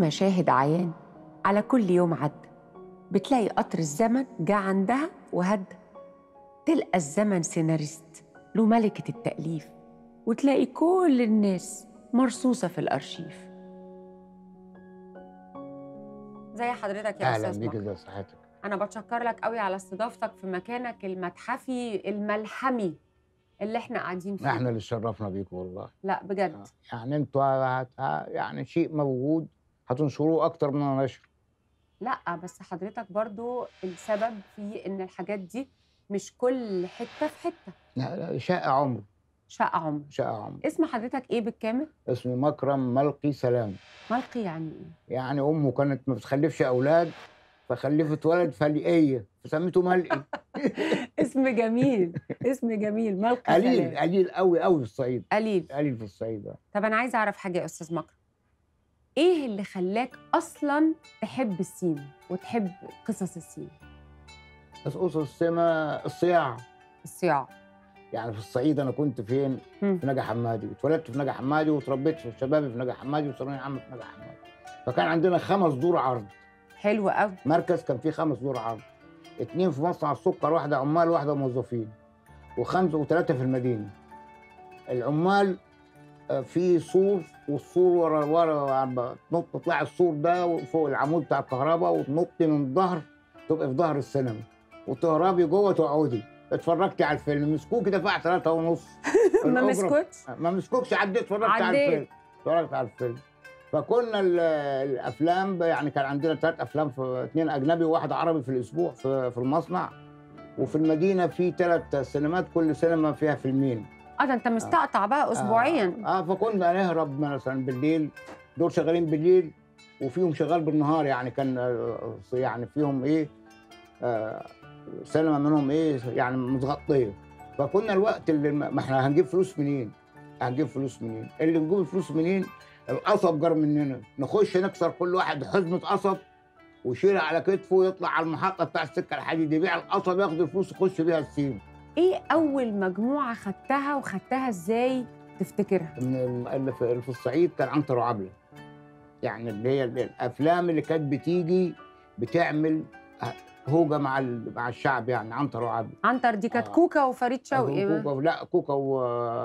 مشاهد عيان على كل يوم عدى بتلاقي قطر الزمن جه عندها وهدى تلقى الزمن سيناريست له ملكة التأليف وتلاقي كل الناس مرصوصة في الأرشيف زي حضرتك يا اهلا أستاذ بيك مكرم ازي صحتك أنا بتشكر لك قوي على استضافتك في مكانك المتحفي الملحمي اللي احنا قاعدين فيه احنا اللي شرفنا بيك والله لا بجد يعني انتوا هت... يعني شيء موجود هتنشروه اكتر من نشر لا بس حضرتك برضو السبب في ان الحاجات دي مش كل حته في حته لا لا شاء عمر شقه عمر شاء عمر اسم حضرتك ايه بالكامل اسمي مكرم ملقي سلام ملقي يعني ايه يعني امه كانت ما بتخلفش اولاد فخلفت ولد فلقيه فسميته ملقي اسم جميل اسم جميل ملقي قليل سلام قليل قوي قوي في الصعيد قليل قليل في الصعيد آه. طب انا عايزه اعرف حاجه يا استاذ مكرم ايه اللي خلاك اصلا تحب السين وتحب قصص السين بس قصص السما الصياعه الصياعه يعني في الصعيد انا كنت فين؟ مم. في نجا حمادي اتولدت في نجا حمادي وتربيت في شبابي في نجا حمادي وثانويه عامه في نجا حمادي فكان عندنا خمس دور عرض حلو قوي مركز كان فيه خمس دور عرض اتنين في مصنع السكر واحده عمال واحده موظفين وخمسه وثلاثه في المدينه العمال آه، في سور والسور ورا ورا تنط تطلع السور ده فوق العمود بتاع الكهرباء وتنط من الظهر تبقى في ظهر السينما وتهربي جوه تقعدي اتفرجتي على الفيلم مسكوكي دفع ثلاثة ونص ما الأجرة- مسكتش ما مسكوكش عديت اتفرجت على عديت. الفيلم اتفرجت على الفيلم فكنا ال- الافلام ب- يعني كان عندنا ثلاث افلام في اثنين اجنبي وواحد عربي في الاسبوع في, في المصنع وفي المدينه في ثلاث سينمات كل سينما فيها فيلمين اه ده انت مستقطع بقى اسبوعيا اه, آه فكنا نهرب مثلا بالليل دول شغالين بالليل وفيهم شغال بالنهار يعني كان آه، يعني فيهم ايه آه سينما منهم ايه يعني متغطيه فكنا الوقت اللي ما ما احنا هنجيب فلوس منين؟ هنجيب فلوس منين؟ اللي نجيب الفلوس منين؟ القصب جار مننا نخش نكسر كل واحد حزمه قصب ويشيلها على كتفه ويطلع على المحطه بتاع السكه الحديد يبيع القصب ياخد الفلوس يخش بيها السين ايه اول مجموعه خدتها وخدتها ازاي تفتكرها من ال- اللي في اللي في الصعيد كان عنتر وعبله يعني اللي هي ال- الافلام اللي كانت بتيجي بتعمل هوجه مع ال- مع الشعب يعني عنتر وعبله عنتر دي كانت آه. كوكا وفريد شوقي كوكا لا كوكا و...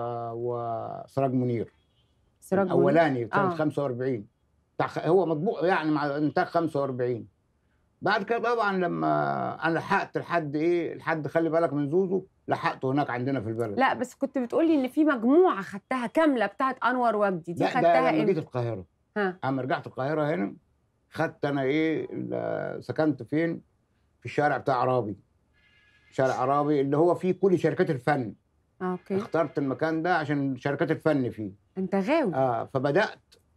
وسراج منير سراج منير. الاولاني سنه آه. 45 بتاع خ- هو مطبوع يعني مع انتاج 45 بعد كده طبعا لما انا لحقت لحد ايه لحد خلي بالك من زوزو لحقته هناك عندنا في البلد لا بس كنت بتقولي ان في مجموعه خدتها كامله بتاعت انور وجدي دي لا ده خدتها لما جيت امتى القاهره ها اما رجعت القاهره هنا خدت انا ايه ال- سكنت فين في الشارع بتاع عرابي شارع عرابي اللي هو فيه كل شركات الفن اوكي اخترت المكان ده عشان شركات الفن فيه انت غاوي اه فبدات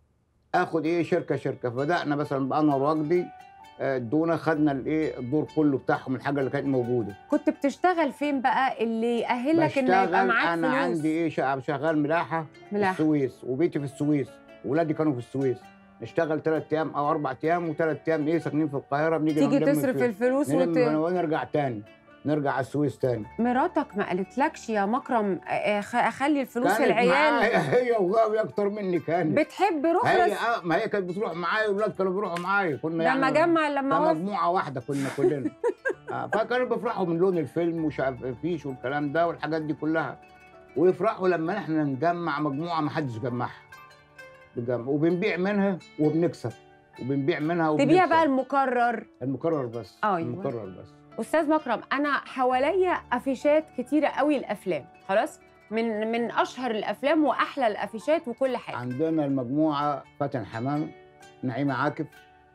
اخد ايه شركه شركه فبدانا مثلا بانور وجدي آه، ادونا خدنا الايه الدور كله بتاعهم الحاجه اللي كانت موجوده كنت بتشتغل فين بقى اللي يأهلك ان يبقى بشتغل معاك انا فلوس عندي ايه شقة- شغال ملاحه في ملاحة. السويس وبيتي في السويس ولادي كانوا في السويس نشتغل ثلاث ايام او اربع ايام وثلاث ايام ايه ساكنين في القاهره بنيجي تيجي نلم تصرف في- الفلوس نلم وت... ونرجع تاني نرجع على السويس تاني مراتك ما قالتلكش يا مكرم آه، خ- اخلي الفلوس كانت العيال معايا هي وغاوي اكتر مني كانت بتحب هي رخرس آه ما هي كانت بتروح معايا والولاد كانوا بيروحوا معايا كنا لما جمع لما وقف كمجموعه واحده كنا كلنا آه فكانوا بيفرحوا من لون الفيلم وشافيش والكلام ده والحاجات دي كلها ويفرحوا لما احنا نجمع مجموعه ما حدش جمعها بنجمع وبنبيع منها وبنكسب وبنبيع منها وبنكسب تبيع بقى المكرر المكرر بس أيوة. المكرر بس استاذ مكرم انا حواليا افيشات كتيره قوي الافلام خلاص من من اشهر الافلام واحلى الافيشات وكل حاجه عندنا المجموعه فاتن حمامه نعيمه عاكف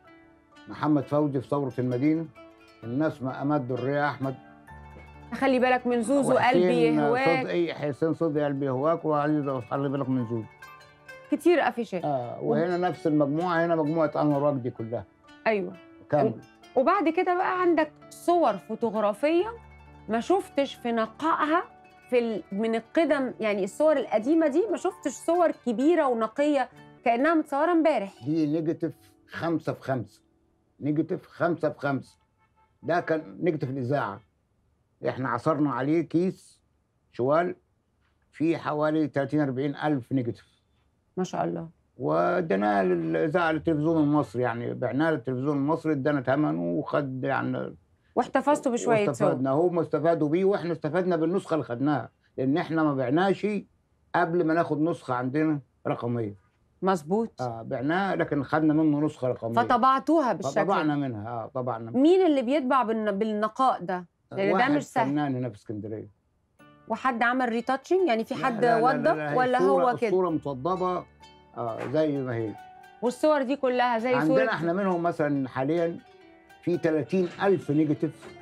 محمد فوزي في ثوره المدينه الناس ما اماد دريه احمد خلي بالك من زوزو وحسين قلبي يهواك صدقي حسين صدقي قلبي يهواك وعلي خلي بالك من زوج كتير افيشات اه وهنا نفس المجموعه هنا مجموعه انور وجدي كلها ايوه كامل وبعد كده بقى عندك صور فوتوغرافيه ما شفتش في نقائها في ال... من القدم يعني الصور القديمه دي ما شفتش صور كبيره ونقيه كانها متصوره امبارح دي نيجاتيف خمسة في خمسة نيجاتيف خمسة في خمسة ده كان نيجاتيف الإذاعة إحنا عصرنا عليه كيس شوال فيه حوالي 30 40 ألف نيجاتيف ما شاء الله وديناه للاذاعه للتلفزيون المصري يعني بعناه للتلفزيون المصري ادانا ثمنه وخد يعني واحتفظتوا بشويه صور واستفدنا هم استفادوا بيه واحنا استفدنا بالنسخه اللي خدناها لان احنا ما بعناش قبل ما ناخد نسخه عندنا رقميه مظبوط اه بعناها لكن خدنا منه نسخه رقميه فطبعتوها بالشكل فطبعنا ده. منها اه طبعنا مين اللي بيطبع بالن- بالنقاء ده لأن ده واحد مش سهل. فنان هنا في اسكندريه وحد عمل ريتاتشنج يعني في لا، حد لا، لا، وضب لا، لا، هي ولا الصورة- هو كده الصوره متوضبه آه زي ما هي والصور دي كلها زي صورة عندنا احنا منهم مثلا حاليا في 30 ألف نيجاتيف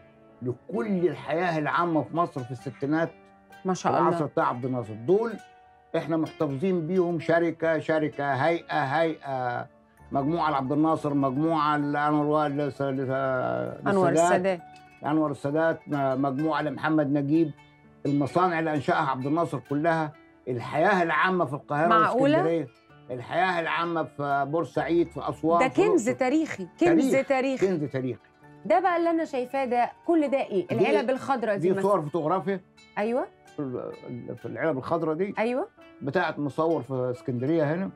لكل الحياة العامة في مصر في الستينات ما في شاء العصر الله بتاع عبد الناصر دول احنا محتفظين بيهم شركة شركة هيئة هيئة مجموعة لعبد الناصر مجموعة لأنور لس- لس- انور للسادات، السادات أنور السادات م- مجموعة لمحمد نجيب المصانع اللي أنشأها عبد الناصر كلها الحياة العامة في القاهرة معقولة؟ والإسكندرية الحياة العامة في بورسعيد في أسوان ده في كنز الأقصر. تاريخي كنز تاريخ، تاريخي كنز تاريخي ده بقى اللي انا شايفاه ده كل ده ايه دي- العلب الخضراء دي, دي مثلا صور فوتوغرافيا ايوه في في العلب الخضراء دي ايوه بتاعت مصور في اسكندريه هنا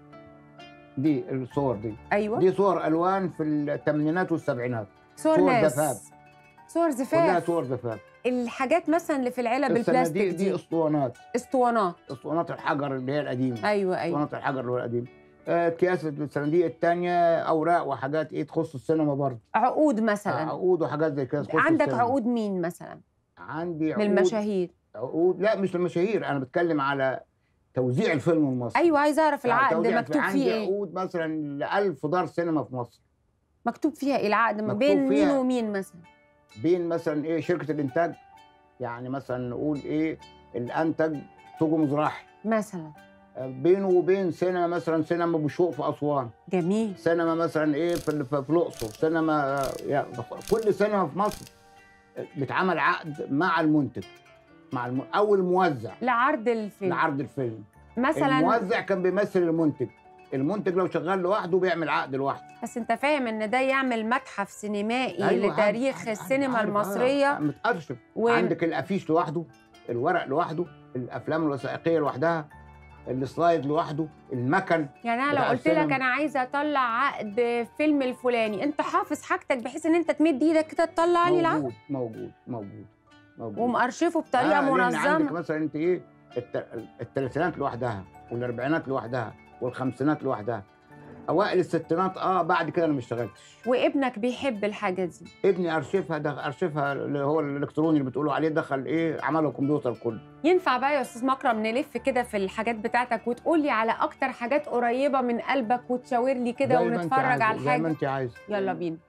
دي الصور دي ايوه دي صور الوان في الثمانينات والسبعينات صور صور ناس زفاف. صور كلها زفاف صور زفاف الحاجات مثلا اللي في العلب الصناديق البلاستيك دي دي اسطوانات اسطوانات اسطوانات الحجر اللي هي القديمه ايوه ايوه اسطوانات الحجر اللي هو القديم آه، اكياس الصناديق الثانيه اوراق وحاجات ايه تخص السينما برضه عقود آه، مثلا عقود وحاجات زي كده تخص عندك السينما. عقود مين مثلا عندي من عقود المشاهير عقود لا مش المشاهير انا بتكلم على توزيع الفيلم المصري ايوه عايزه اعرف يعني العقد توزيع مكتوب عندي فيه ايه عقود مثلا ل 1000 دار سينما في مصر مكتوب فيها ايه العقد ما مكتوب بين مين فيها- ومين مثلا بين مثلا ايه شركه الانتاج يعني مثلا نقول ايه الانتج توجو مزراحي مثلا بينه وبين سينما مثلا سينما بشوق في اسوان جميل سينما مثلا ايه في ال- في في الاقصر سينما آه، يعني كل سينما في مصر بيتعمل عقد مع المنتج مع الم... او الموزع لعرض الفيلم لعرض الفيلم مثلا الموزع كان بيمثل المنتج المنتج لو شغال لوحده بيعمل عقد لوحده بس انت فاهم ان ده يعمل متحف سينمائي أيوة، لتاريخ عارف- عارف- السينما عارف- المصريه عارف- متأرشف و... عندك الافيش لوحده الورق لوحده الافلام الوثائقيه لوحدها السلايد لوحده المكن يعني انا لو بتاع قلت لك السينما. انا عايزه اطلع عقد فيلم الفلاني انت حافظ حاجتك بحيث ان انت تمد ايدك كده تطلع لي العقد موجود موجود موجود موجود ومأرشفه بطريقه آه، لأن عندك منظمه مثلا انت ايه الت- الثلاثينات لوحدها والاربعينات لوحدها والخمسينات لوحدها اوائل الستينات اه بعد كده انا ما اشتغلتش وابنك بيحب الحاجه دي ابني ارشفها ده ارشفها اللي هو الالكتروني اللي بتقولوا عليه دخل ايه عمله كمبيوتر كله ينفع بقى يا استاذ مكرم نلف كده في الحاجات بتاعتك وتقول لي على اكتر حاجات قريبه من قلبك وتشاور لي كده زي ما أنت ونتفرج عايزة، على زي ما الحاجه انت عايز يلا بينا